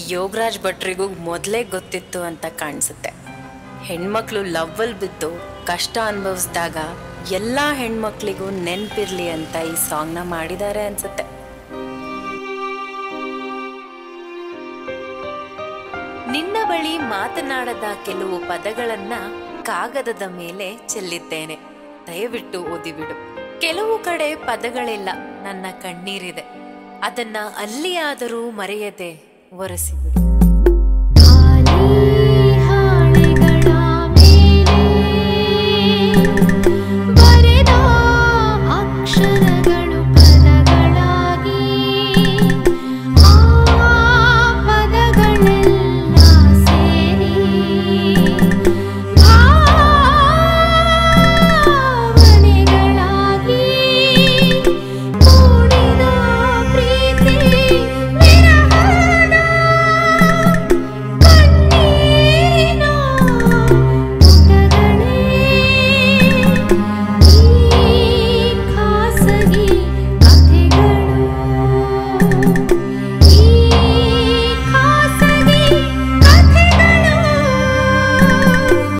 ಯೋಗರಾಜ್ ಭಟ್ರಿಗೂ ಮೊದಲೇ ಗೊತ್ತಿತ್ತು ಅಂತ ಕಾಣಿಸುತ್ತೆ ಹೆಣ್ಮಕ್ಳು ಲವ್ವಲ್ ಬಿದ್ದು ಕಷ್ಟ ಅನುಭವಿಸಿದಾಗ ಎಲ್ಲ ಹೆಣ್ಮಕ್ಳಿಗೂ ನೆನ್ಪಿರ್ಲಿ ಅಂತ ಈ ಸಾಂಗ್ನ ಮಾಡಿದ್ದಾರೆ ಅನ್ಸುತ್ತೆ ನಿನ್ನ ಬಳಿ ಮಾತನಾಡದ ಕೆಲವು ಪದಗಳನ್ನ ಕಾಗದದ ಮೇಲೆ ಚೆಲ್ಲಿದ್ದೇನೆ ದಯವಿಟ್ಟು ಓದಿಬಿಡು ಕೆಲವು ಕಡೆ ಪದಗಳಿಲ್ಲ ನನ್ನ ಕಣ್ಣೀರಿದೆ ಅದನ್ನ ಅಲ್ಲಿಯಾದರೂ ಮರೆಯದೆ ಒರೆಸಿಬಿಡು